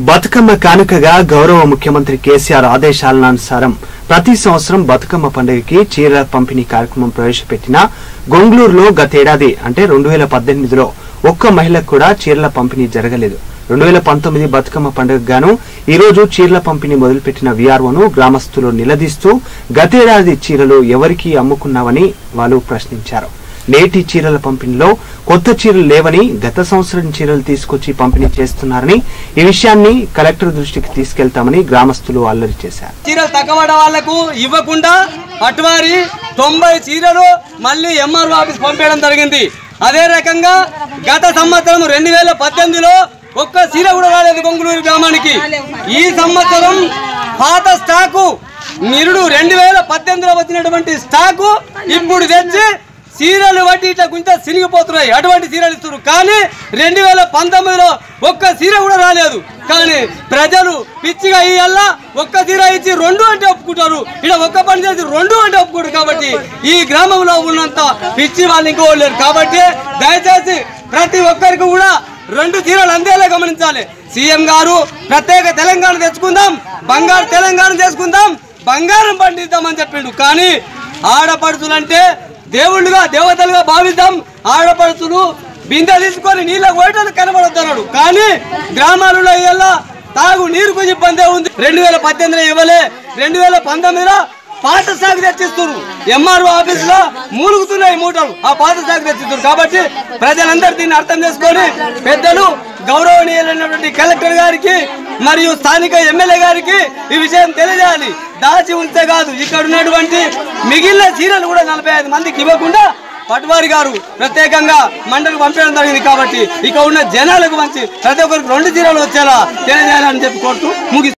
బతుకమ్మ కానుకగా గౌరవ ముఖ్యమంత్రి కేసీఆర్ ఆదేశాలనుసారం ప్రతి సంవత్సరం బతుకమ్మ పండుగకి చీరల పంపిణీ కార్యక్రమం ప్రవేశపెట్టిన గొంగళూరులో గతేడాది అంటే రెండు వేల పద్దెనిమిదిలో ఒక్క మహిళకు కూడా చీరల పంపిణీ జరగలేదు రెండు వేల పంతొమ్మిది బతుకమ్మ పండుగకు గాను ఈ రోజు చీరల పంపిణీ మొదలుపెట్టిన వీఆర్ఓను గ్రామస్తులు నిలదీస్తూ గతేడాది చీరలు ఎవరికి అమ్ముకున్నావని వాళ్ళు ప్రశ్నించారు నేటి చీరల పంపిణీలో కొత్త చీరలు లేవని గత సంవత్సరం చీరలు తీసుకొచ్చి పంపిణీ చేస్తున్నారని ఈ విషయాన్ని కలెక్టర్ దృష్టికి తీసుకెళ్తామని గ్రామస్తులు అల్లరి చేశారు చీరలు తగ్గబడ్డ వాళ్లకు ఇవ్వకుండా పట్టువారి తొంభై చీరలు మళ్ళీ ఎంఆర్ఓ ఆఫీస్ పంపేయడం జరిగింది అదే రకంగా గత సంవత్సరం రెండు వేల పద్దెనిమిదిలో ఒక్క చీర కూడా రాలేదు గొంగులూరు గ్రామానికి ఈ సంవత్సరం పాత స్టాకు నిరుడు రెండు వేల పద్దెనిమిదిలో వచ్చినటువంటి స్టాకు ఇప్పుడు తెచ్చి సీరియల్ బట్టి ఇట్లా కొంచెం సినిగిపోతున్నాయి అటువంటి సీరియల్ ఇస్తారు కానీ రెండు వేల పంతొమ్మిదిలో ఒక్క సీర కూడా రాలేదు కానీ ప్రజలు పిచ్చిగా ఇయ్యాల ఒక్క సీర ఇచ్చి రెండు అంటే ఒప్పుకుంటారు ఇక్కడ ఒక్క పని చేసి రెండు అంటే ఒప్పుకుంటారు కాబట్టి ఈ గ్రామంలో ఉన్నంత పిచ్చి వాళ్ళు ఇంకో లేరు కాబట్టి దయచేసి ప్రతి ఒక్కరికి కూడా రెండు చీరలు అందేలా గమనించాలి సీఎం గారు ప్రత్యేక తెలంగాణ తెచ్చుకుందాం బంగారు తెలంగాణ చేసుకుందాం బంగారం పండిద్దామని చెప్పిండు కానీ ఆడపడుచులంటే దేవుళ్ళుగా దేవతలుగా భావిద్దాం ఆడపడుచులు బిందె తీసుకొని నీళ్ళ పోయటానికి కనబడొద్దన్నాడు కానీ గ్రామాలలో ఇలా తాగు నీరుకు ఇబ్బంది ఉంది రెండు వేల పద్దెనిమిదిలో ఇవ్వలే రెండు వేల పంతొమ్మిదిలో పాత సాగు తెచ్చిస్తారు ఎంఆర్ఓ ఆఫీస్ లో మూలుగుతున్నాయి మూటలు ఆ పాత సాగు తెచ్చిస్తారు కాబట్టి ప్రజలందరూ దీన్ని అర్థం చేసుకొని పెద్దలు గౌరవనీయులైనటువంటి కలెక్టర్ గారికి మరియు స్థానిక ఎమ్మెల్యే గారికి ఈ విషయం తెలియజేయాలి దాచి ఉంటే కాదు ఇక్కడ ఉన్నటువంటి మిగిలిన చీరలు కూడా నలభై ఐదు మందికి ఇవ్వకుండా పట్వారి గారు ప్రత్యేకంగా మండలికి పంపించడం జరిగింది కాబట్టి ఇక ఉన్న జనాలకు మంచి ప్రతి ఒక్కరికి రెండు చీరలు వచ్చేలా తెలియజేయాలని చెప్పి కోరుతూ ముగి